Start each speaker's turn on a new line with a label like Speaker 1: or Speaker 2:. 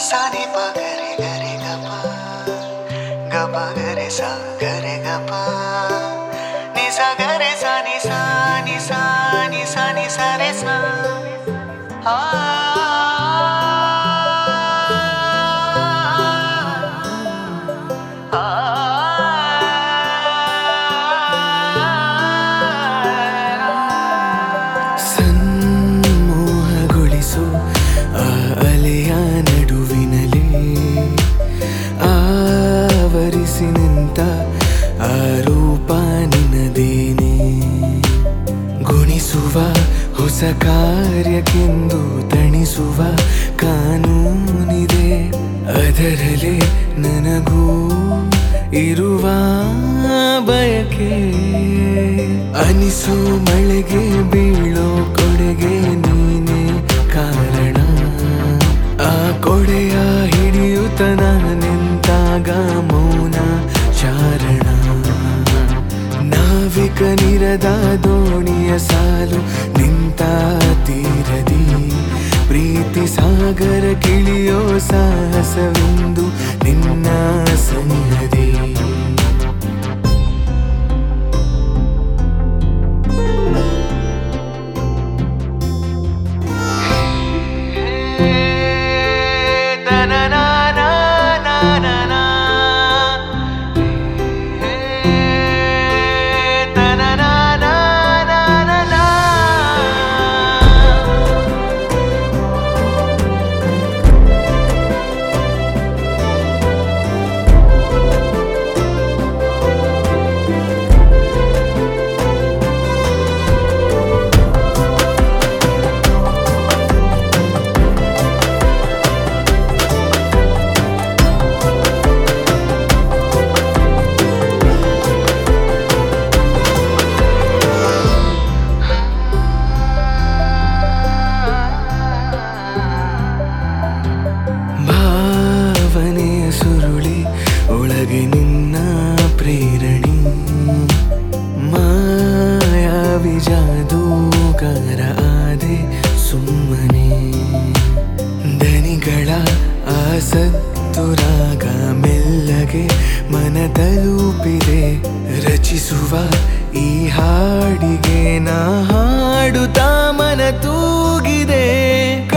Speaker 1: ಸಾನಿ ಪಗರೆ ಗರೆ ಗಪ ಗಪ ಗರೆ ಸ ಗರೆ ಗಪ ನಿ ಸ ಗರೆ ಸ ನಿ ಸ ನಿ ಸ ನಿ ಸ ನಿ ಸ ರೆ ಸ ಆ ಸನ್ಮೋಹಗೊಳಿಸು ಆ ಅಲೆಯ ನಡುವಿನಲ್ಲಿ ಆವರಿಸಿ ನಿಂತ ಆ ರೂಪ ನಿನದೇನೆ ಗುಣಿಸುವ ಹೊಸ ಕಾರ್ಯಕ್ಕೆಂದು ತಣಿಸುವ ಕಾನೂನಿದೆ ಅದರಲ್ಲೇ ನನಗೂ ಇರುವ ಬಯಕೆ ಅನಿಸು ಮಳೆಗೆ ಬೀಳೋ ಕೊಡೆಗೆ ನೀನೆ ಕಾರಣ ಆ ಕೊಡೆಯ ಹಿಡಿಯುತ್ತನ ನಿಂತಾಗ ಮೌನ ಚಾರಣ ನಾವಿಕ ನಿರದ ದೋಣಿಯ ಸಾಲು ನಿಂತ ತೀರದಿ ಪ್ರೀತಿ ಸಾಗರ ಕಿಳಿಯೋ ಸಾಹಸವೆಂದು ನಿನ್ನ ಸನ್ನಿಧಿ ಭಾವನೆಯ ಸುರುಳಿ ಒಳಗೆ ನಿನ್ನ ಪ್ರೇರಣಿ ಮಾಯಾವಿ ಜಾದೂಗಾರ ಆದೆ ಸುಮ್ಮನೆ ದನಿಗಳ ಆಸತ್ತುರಾಗ ಮೆಲ್ಲಗೆ ಮನ ತಲುಪಿದೆ ರಚಿಸುವ ಈ ಹಾಡಿಗೆ ನಾ ಹಾಡುತ್ತಾ ಮನ ತೂಗಿದೆ